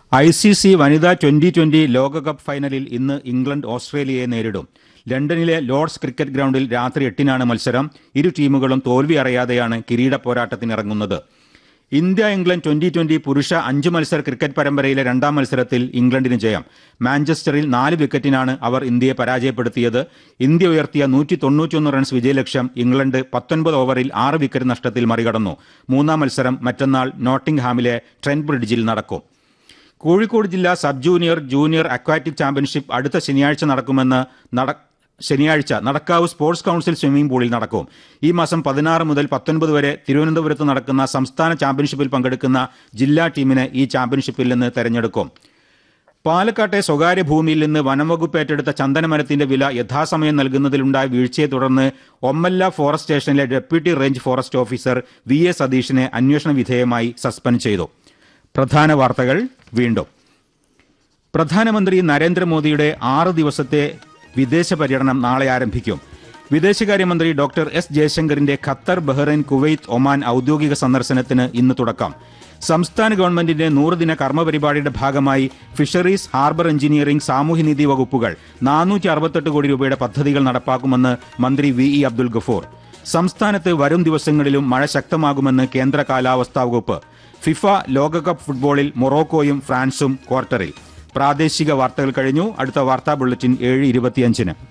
I C C വനിതാ twenty twenty ലോകകപ്പ് ഫൈനലിൽ ഇന്ന് ഇംഗ്ലണ്ട് ഓസ്ട്രേലിയയെ നേരിടും ലണ്ടനിലെ ലോർഡ്സ് ക്രിക്കറ്റ് ഗ്രൗണ്ടിൽ രാത്രി എട്ടിനാണ് മത്സരം ഇരു ടീമുകളും തോൽവി അറിയാതെയാണ് കിരീട പോരാട്ടത്തിനിറങ്ങുന്നത് ഇന്ത്യ ഇംഗ്ലണ്ട് ട്വന്റി ട്വന്റി പുരുഷ അഞ്ച് മത്സര ക്രിക്കറ്റ് പരമ്പരയിലെ രണ്ടാം മത്സരത്തിൽ ഇംഗ്ലണ്ടിന് ജയം മാഞ്ചസ്റ്ററിൽ നാല് വിക്കറ്റിനാണ് അവർ ഇന്ത്യയെ പരാജയപ്പെടുത്തിയത് ഇന്ത്യ ഉയർത്തിയ നൂറ്റി തൊണ്ണൂറ്റിയൊന്ന് റൺസ് വിജയലക്ഷ്യം ഇംഗ്ലണ്ട് പത്തൊൻപത് ഓവറിൽ ആറ് വിക്കറ്റ് നഷ്ടത്തിൽ മറികടന്നു മൂന്നാം മത്സരം മറ്റന്നാൾ നോട്ടിംഗ്ഹാമിലെ ട്രെന്റ് ബ്രിഡ്ജിൽ നടക്കും കോഴിക്കോട് ജില്ലാ sub junior junior aquatic championship അടുത്ത ശനിയാഴ്ച നടക്കുമെന്ന് നട ശനിയാഴ്ച നടക്കാവ് സ്പോർട്സ് കൌൺസിൽ സ്വിമ്മിംഗ് പൂളിൽ നടക്കും ഈ മാസം പതിനാറ് മുതൽ പത്തൊൻപത് വരെ തിരുവനന്തപുരത്ത് നടക്കുന്ന സംസ്ഥാന ചാമ്പ്യൻഷിപ്പിൽ പങ്കെടുക്കുന്ന ജില്ലാ ടീമിനെ ഈ ചാമ്പ്യൻഷിപ്പിൽ നിന്ന് തെരഞ്ഞെടുക്കും പാലക്കാട്ടെ സ്വകാര്യ ഭൂമിയിൽ നിന്ന് വനംവകുപ്പ് ഏറ്റെടുത്ത ചന്ദനമരത്തിന്റെ വില യഥാസമയം നൽകുന്നതിലുണ്ടായ വീഴ്ചയെ തുടർന്ന് ഒമ്മല്ല ഫോറസ്റ്റ് സ്റ്റേഷനിലെ deputy range forest officer V A സതീഷിനെ അന്വേഷണ വിധേയമായി സസ്പെൻഡ് ചെയ്തു പ്രധാന വാർത്തകൾ വീണ്ടും പ്രധാനമന്ത്രി നരേന്ദ്രമോദിയുടെ ആറ് ദിവസത്തെ വിദേശ പര്യടനം നാളെ ആരംഭിക്കും വിദേശകാര്യമന്ത്രി ഡോക്ടർ എസ് ജയശങ്കറിന്റെ ഖത്തർ ബഹ്റൈൻ കുവൈത്ത് ഒമാൻ ഔദ്യോഗിക സന്ദർശനത്തിന് ഇന്ന് തുടക്കം സംസ്ഥാന ഗവൺമെന്റിന്റെ നൂറുദിന കർമ്മപരിപാടിയുടെ ഭാഗമായി ഫിഷറീസ് ഹാർബർ എഞ്ചിനീയറിംഗ് സാമൂഹ്യനീതി വകുപ്പുകൾ നാനൂറ്റി അറുപത്തെട്ട് കോടി രൂപയുടെ പദ്ധതികൾ നടപ്പാക്കുമെന്ന് മന്ത്രി വി ഇ അബ്ദുൽ ഗഫൂർ സംസ്ഥാനത്ത് വരും ദിവസങ്ങളിലും മഴ ശക്തമാകുമെന്ന് കേന്ദ്ര കാലാവസ്ഥാ വകുപ്പ് ഫിഫ ലോകകപ്പ് ഫുട്ബോളിൽ മൊറോക്കോയും ഫ്രാൻസും ക്വാർട്ടറിൽ പ്രാദേശിക വാർത്തകൾ കഴിഞ്ഞു അടുത്ത വാർത്താ ബുള്ളറ്റിൻ ഏഴ് ഇരുപത്തിയഞ്ചിന്